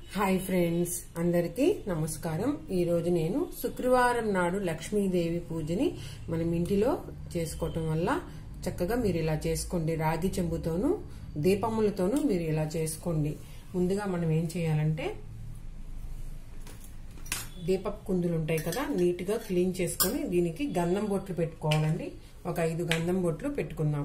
hi friends అందరికీ నమస్కారం ఈరోజు నేను శుక్రవారం నాడు లక్ష్మీదేవి పూజని మనం ఇంటిలో చేసుకోవటం వల్ల చక్కగా మీరు ఇలా చేసుకోండి రాగి చెంబుతోనూ దీపములతోనూ మీరు ఇలా చేసుకోండి ముందుగా మనం ఏం చేయాలంటే దీపపు కుందులు ఉంటాయి కదా నీట్గా క్లీన్ చేసుకొని దీనికి గంధం బొట్లు పెట్టుకోవాలండి ఒక ఐదు గంధం బొట్లు పెట్టుకుందాం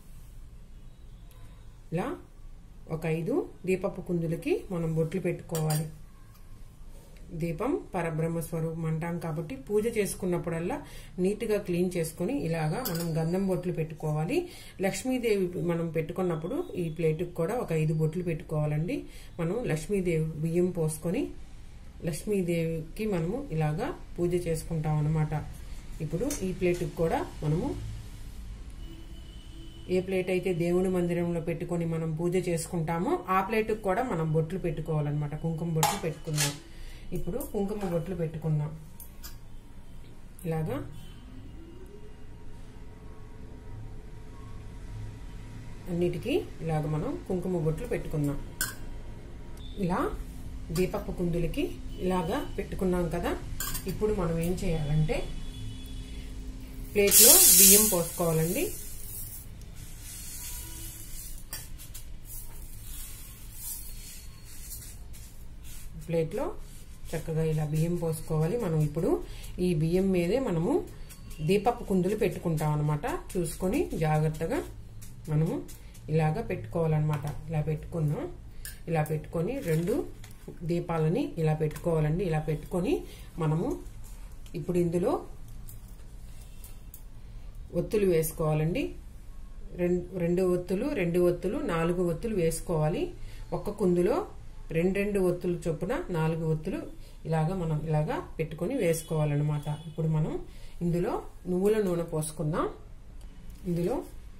ఇలా ఒక ఐదు దీపపు కుందులకి మనం బొట్లు పెట్టుకోవాలి దీపం పరబ్రహ్మ స్వరూపం అంటాం కాబట్టి పూజ చేసుకున్నప్పుడల్లా నీట్గా క్లీన్ చేసుకుని ఇలాగా మనం గంధం బొట్లు పెట్టుకోవాలి లక్ష్మీదేవి మనం పెట్టుకున్నప్పుడు ఈ ప్లేటుకి కూడా ఒక ఐదు బొట్లు పెట్టుకోవాలండి మనం లక్ష్మీదేవి బియ్యం పోసుకొని లక్ష్మీదేవికి మనము ఇలాగా పూజ చేసుకుంటాం అన్నమాట ఇప్పుడు ఈ ప్లేటుకి కూడా మనము ఏ ప్లేట్ అయితే దేవుని మందిరంలో పెట్టుకొని మనం పూజ చేసుకుంటామో ఆ ప్లేటుకు కూడా మనం బొట్లు పెట్టుకోవాలన్నమాట కుంకుమ బొట్లు పెట్టుకుందాం ఇప్పుడు కుంకుమ బొట్లు పెట్టుకుందాం ఇలాగా అన్నిటికీ ఇలాగ మనం కుంకుమ బొట్లు పెట్టుకుందాం ఇలా దీపపు కుందులకి ఇలాగా పెట్టుకున్నాం కదా ఇప్పుడు మనం ఏం చేయాలంటే ప్లేట్లో బియ్యం పోసుకోవాలండి ప్లేట్లో చక్కగా ఇలా బియ్యం పోసుకోవాలి మనం ఇప్పుడు ఈ బియ్యం మీదే మనము దీపపు కుందులు పెట్టుకుంటాం అనమాట చూసుకొని జాగ్రత్తగా మనము ఇలాగా పెట్టుకోవాలన్నమాట ఇలా పెట్టుకున్నాం ఇలా పెట్టుకొని రెండు దీపాలని ఇలా పెట్టుకోవాలండి ఇలా పెట్టుకొని మనము ఇప్పుడు ఇందులో ఒత్తులు వేసుకోవాలండి రెండు రెండు ఒత్తులు రెండు ఒత్తులు నాలుగు ఒత్తులు వేసుకోవాలి ఒక్క కుందులో రెండు రెండు ఒత్తులు చొప్పున నాలుగు ఒత్తులు ఇలాగా మనం ఇలాగా పెట్టుకొని వేసుకోవాలన్నమాట ఇప్పుడు మనం ఇందులో నువ్వుల నూనె పోసుకుందాం ఇందులో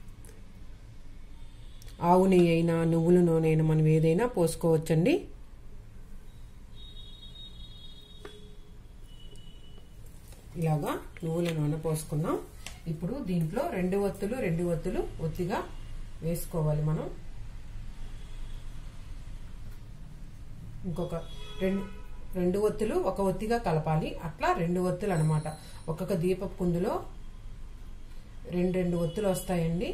ఆవు నెయ్యి అయినా నువ్వుల నూనె అయినా మనం ఏదైనా పోసుకోవచ్చండి ఇలాగా నువ్వుల నూనె పోసుకున్నాం ఇప్పుడు దీంట్లో రెండు ఒత్తులు రెండు ఒత్తులు ఒత్తిగా వేసుకోవాలి మనం ఇంకొక రెండు రెండు ఒత్తులు ఒక ఒత్తిగా కలపాలి అట్లా రెండు ఒత్తులు అనమాట ఒక్కొక్క దీపపు కుందులో రెండు రెండు ఒత్తులు వస్తాయండి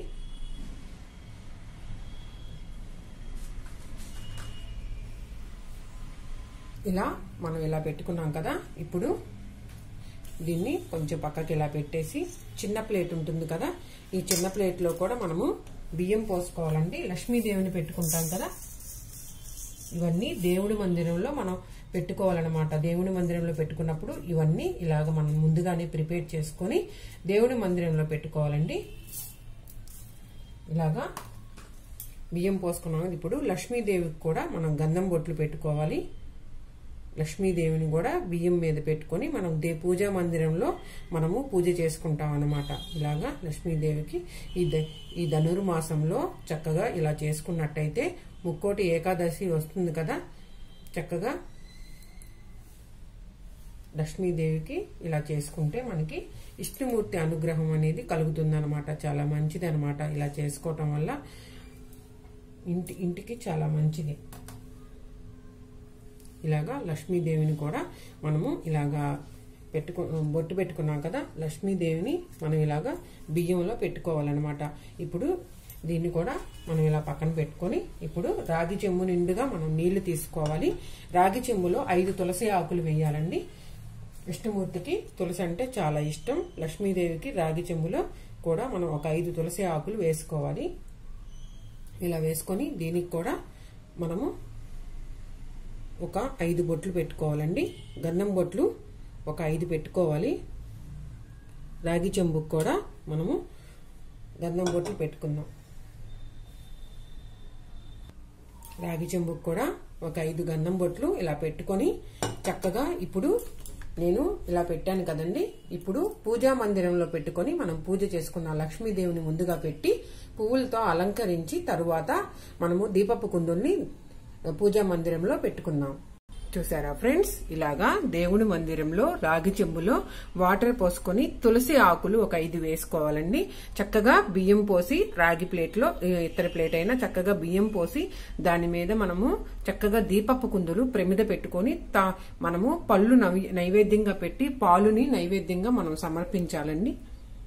ఇలా మనం ఇలా పెట్టుకున్నాం కదా ఇప్పుడు దీన్ని కొంచెం పక్కకి ఇలా పెట్టేసి చిన్న ప్లేట్ ఉంటుంది కదా ఈ చిన్న ప్లేట్లో కూడా మనము బియ్యం పోసుకోవాలండి లక్ష్మీదేవిని పెట్టుకుంటాం కదా ఇవన్నీ దేవుడి మందిరంలో మనం పెట్టుకోవాలన్నమాట దేవుడి మందిరంలో పెట్టుకున్నప్పుడు ఇవన్నీ ఇలాగ మనం ముందుగానే ప్రిపేర్ చేసుకొని దేవుడి మందిరంలో పెట్టుకోవాలండి ఇలాగా బియ్యం పోసుకున్నాం ఇప్పుడు లక్ష్మీదేవికి కూడా మనం గంధం బొట్లు పెట్టుకోవాలి లక్ష్మీదేవిని కూడా బియ్యం మీద పెట్టుకొని మనం దే పూజా మందిరంలో మనము పూజ చేసుకుంటాం అన్నమాట ఇలాగా లక్ష్మీదేవికి ఈ ఈ ధనుర్మాసంలో చక్కగా ఇలా చేసుకున్నట్టయితే ముక్కోటి ఏకాదశి వస్తుంది కదా చక్కగా లక్ష్మీదేవికి ఇలా చేసుకుంటే మనకి ఇష్టమూర్తి అనుగ్రహం అనేది కలుగుతుందన్నమాట చాలా మంచిది అనమాట ఇలా చేసుకోవటం వల్ల ఇంటి ఇంటికి చాలా మంచిది ఇలాగా లక్ష్మీదేవిని కూడా మనము ఇలాగా పెట్టుకు బొట్టు పెట్టుకున్నాం కదా లక్ష్మీదేవిని మనం ఇలాగా బియ్యంలో పెట్టుకోవాలన్నమాట ఇప్పుడు దీన్ని కూడా మనం ఇలా పక్కన పెట్టుకొని ఇప్పుడు రాగి చెంబు నిండుగా మనం నీళ్లు తీసుకోవాలి రాగి చెంబులో ఐదు తులసి ఆకులు వేయాలండి విష్ణుమూర్తికి తులసి అంటే చాలా ఇష్టం లక్ష్మీదేవికి రాగి చెంబులో కూడా మనం ఒక ఐదు తులసి ఆకులు వేసుకోవాలి ఇలా వేసుకొని దీనికి కూడా మనము ఒక ఐదు బొట్లు పెట్టుకోవాలండి గంధం బొట్లు ఒక ఐదు పెట్టుకోవాలి రాగి చెంబుకు కూడా మనము గంధం బొట్లు పెట్టుకుందాం రాగి చెంబుకు కూడా ఒక ఐదు గంధం బొట్లు ఇలా పెట్టుకొని చక్కగా ఇప్పుడు నేను ఇలా పెట్టాను కదండి ఇప్పుడు పూజా మందిరంలో పెట్టుకొని మనం పూజ చేసుకున్న లక్ష్మీదేవిని ముందుగా పెట్టి పువ్వులతో అలంకరించి తరువాత మనము దీపపు కుందుల్ని పూజా మందిరంలో పెట్టుకుందాం చూసారా ఫ్రెండ్స్ ఇలాగా దేవుడి మందిరంలో రాగి చెంబులో వాటర్ పోసుకొని తులసి ఆకులు ఒక ఐదు వేసుకోవాలండి చక్కగా బియ్యం పోసి రాగి ప్లేట్ లో ఇతర ప్లేట్ అయినా చక్కగా బియ్యం పోసి దాని మీద మనము చక్కగా దీపపు కుందులు ప్రమిద పెట్టుకొని తా మనము పళ్ళు నవి- నైవేద్యంగా పెట్టి పాలుని నైవేద్యంగా మనం సమర్పించాలండి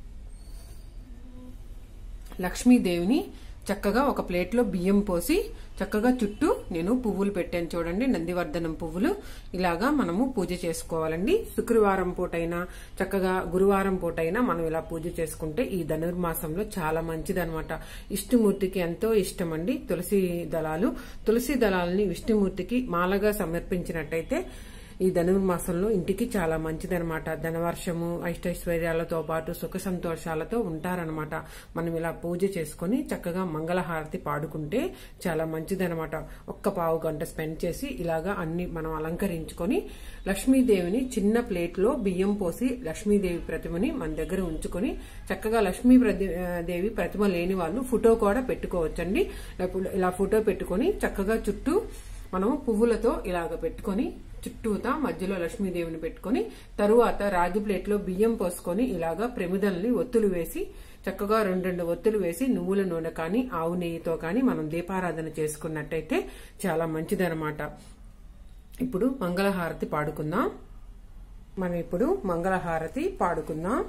లక్ష్మీదేవిని చక్కగా ఒక ప్లేట్లో బియ్యం పోసి చక్కగా చుట్టూ నేను పువ్వులు పెట్టాను చూడండి నందివర్ధనం పువ్వులు ఇలాగా మనము పూజ చేసుకోవాలండి శుక్రవారం పూటైనా చక్కగా గురువారం పూటైనా మనం ఇలా పూజ చేసుకుంటే ఈ ధనుర్మాసంలో చాలా మంచిదన్నమాట విష్ణుమూర్తికి ఎంతో ఇష్టం అండి తులసి దళాలు తులసి దళాలని విష్ణుమూర్తికి మాలగా సమర్పించినట్టయితే ఈ ధనుర్మాసంలో ఇంటికి చాలా మంచిదనమాట ధనవర్షము అష్టైశ్వర్యాలతో పాటు సుఖ సంతోషాలతో ఉంటారనమాట మనం ఇలా పూజ చేసుకొని చక్కగా మంగళహారతి పాడుకుంటే చాలా మంచిదనమాట ఒక్క పావు గంట స్పెండ్ చేసి ఇలాగా అన్ని మనం అలంకరించుకొని లక్ష్మీదేవిని చిన్న ప్లేట్లో బియ్యం పోసి లక్ష్మీదేవి ప్రతిమని మన దగ్గర ఉంచుకొని చక్కగా లక్ష్మీ ప్రతి- ఆ, దేవి ప్రతిమ లేని వాళ్ళు ఫోటో కూడా పెట్టుకోవచ్చండి లేకపోతే ఇలా ఫోటో పెట్టుకొని చక్కగా చుట్టూ మనం పువ్వులతో ఇలాగ పెట్టుకొని చుట్టూతా మధ్యలో లక్ష్మీదేవిని పెట్టుకొని తరువాత రాగి ప్లేట్లో బియ్యం పోసుకొని ఇలాగా ప్రమిదల్ని ఒత్తులు వేసి చక్కగా రెండు రెండు ఒత్తులు వేసి నువ్వుల నూనె కానీ ఆవు నెయ్యితో కానీ మనం దీపారాధన చేసుకున్నట్టయితే చాలా మంచిదనమాట ఇప్పుడు మంగళహారతి పాడుకుందాం మనం ఇప్పుడు మంగళహారతి పాడుకుందాం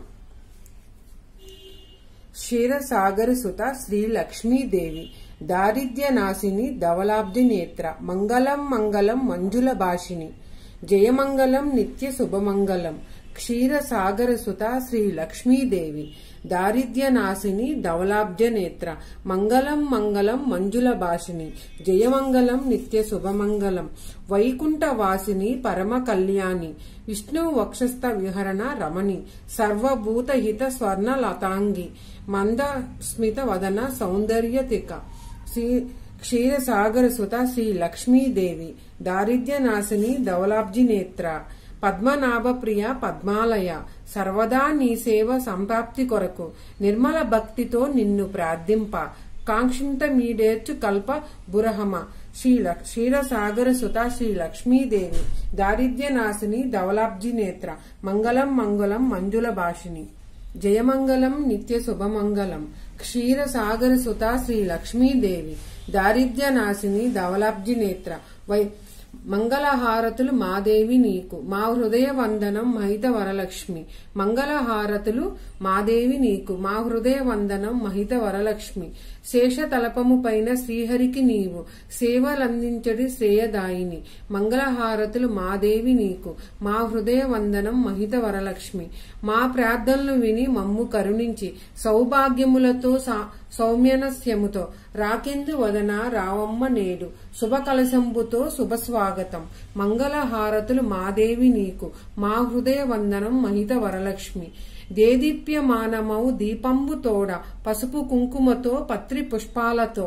క్షీరసాగర సుత శ్రీ లక్ష్మీదేవి దారిద్ర్య నాశిని ధవలాబ్ది నేత్ర మంగళం మంగళం మంజుల భాషిని జయమంగళం నిత్య శుభమంగళం క్షీరసాగర సుత శ్రీ లక్ష్మీదేవి దారిద్ర్య నాశిని ధవలాబ్జ నేత్ర మంగళం మంగళం మంజుల భాషిని జయమంగళం నిత్య శుభమంగళం వైకుంఠ వాసిని పరమ కళ్యాణి విష్ణు వక్షస్థ విహరణ రమణి సర్వభూత హిత స్వర్ణ లతాంగి మంద స్మిత వదన సౌందర్య తిక శ్రీ క్షీరసాగర సుత శ్రీ లక్ష్మీదేవి దారిద్ర్య నాశిని ధవలాబ్జి నేత్ర పద్మనాభ ప్రియ పద్మాలయ సర్వదా నీ సేవ సంప్రాప్తి కొరకు నిర్మల భక్తితో నిన్ను ప్రార్థింప కాంక్షింత మీడేర్చు కల్ప బురహమ శ్రీ లక్- క్షీరసాగర సుత శ్రీ లక్ష్మీదేవి దారిద్ర్య నాశిని ధవలాబ్జి నేత్ర మంగళం మంగళం మంజుల భాషిని జయమంగళం నిత్య శుభమంగళం క్షీరసాగర సుత శ్రీ లక్ష్మీదేవి దారిద్ర్య నాశిని ధవలాబ్జి నేత్ర వై మంగళహారతులు మాదేవి నీకు మా హృదయ వందనం మహిత వరలక్ష్మి మంగళహారతులు మాదేవి నీకు మా హృదయ వందనం మహిత వరలక్ష్మి శేష తలపము పైన శ్రీహరికి నీవు సేవలందించడి శ్రేయదాయిని మంగళహారతులు మాదేవి నీకు మా హృదయ వందనం మహిత వరలక్ష్మి మా ప్రార్థనలు విని మమ్ము కరుణించి సౌభాగ్యములతో సా- సౌమ్యనస్యముతో రాకెందు వదన రావమ్మ నేడు శుభ కలశంబుతో శుభ స్వాగతం మంగళహారతులు మాదేవి నీకు మా హృదయ వందనం మహిత వరలక్ష్మి దేదీప్యమానమౌ దీపంబు తోడ పసుపు కుంకుమతో పత్రి పుష్పాలతో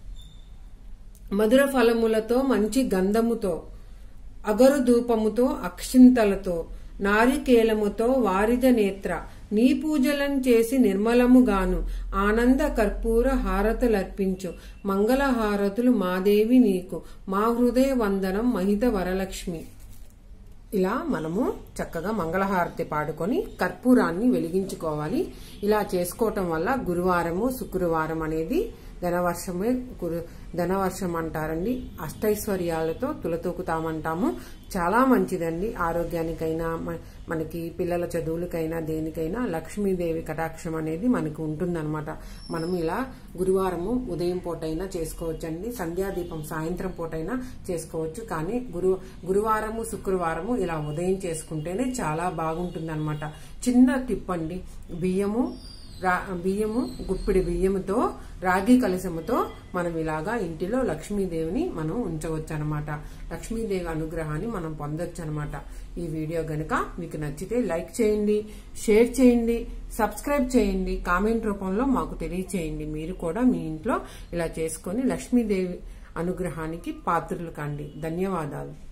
మధుర ఫలములతో మంచి గంధముతో అగరు ధూపముతో అక్షింతలతో నారికేలముతో వారిద నేత్ర నీ పూజలను చేసి నిర్మలముగాను ఆనంద కర్పూర హారతులర్పించు మంగళ హారతులు మాదేవి నీకు మా హృదయ వందనం మహిత వరలక్ష్మి ఇలా మనము చక్కగా మంగళహారతి పాడుకొని కర్పూరాన్ని వెలిగించుకోవాలి ఇలా చేసుకోవటం వల్ల గురువారము శుక్రవారం అనేది ధనవర్షమే గురు- ధనవర్షం అంటారండి అష్టైశ్వర్యాలతో తులతూకుతామంటాము చాలా మంచిదండి ఆరోగ్యానికైనా మ- మనకి పిల్లల చదువులకైనా దేనికైనా లక్ష్మీదేవి కటాక్షం అనేది మనకు ఉంటుందన్నమాట మనం ఇలా గురువారము ఉదయం పూటైనా చేసుకోవచ్చండి సంధ్యాదీపం సాయంత్రం పూటైనా చేసుకోవచ్చు కానీ గురు గురువారము శుక్రవారము ఇలా ఉదయం చేసుకుంటేనే చాలా బాగుంటుందన్నమాట చిన్న టిప్ అండి బియ్యము రా బియ్యము గుప్పిడి బియ్యముతో రాగి కలశముతో మనం ఇలాగా ఇంటిలో లక్ష్మీదేవిని మనం ఉంచవచ్చు అనమాట లక్ష్మీదేవి అనుగ్రహాన్ని మనం పొందొచ్చు అనమాట ఈ వీడియో గనుక మీకు నచ్చితే లైక్ చేయండి షేర్ చేయండి సబ్స్క్రైబ్ చేయండి కామెంట్ రూపంలో మాకు తెలియచేయండి మీరు కూడా మీ ఇంట్లో ఇలా చేసుకొని లక్ష్మీదేవి అనుగ్రహానికి పాత్రులు కండి ధన్యవాదాలు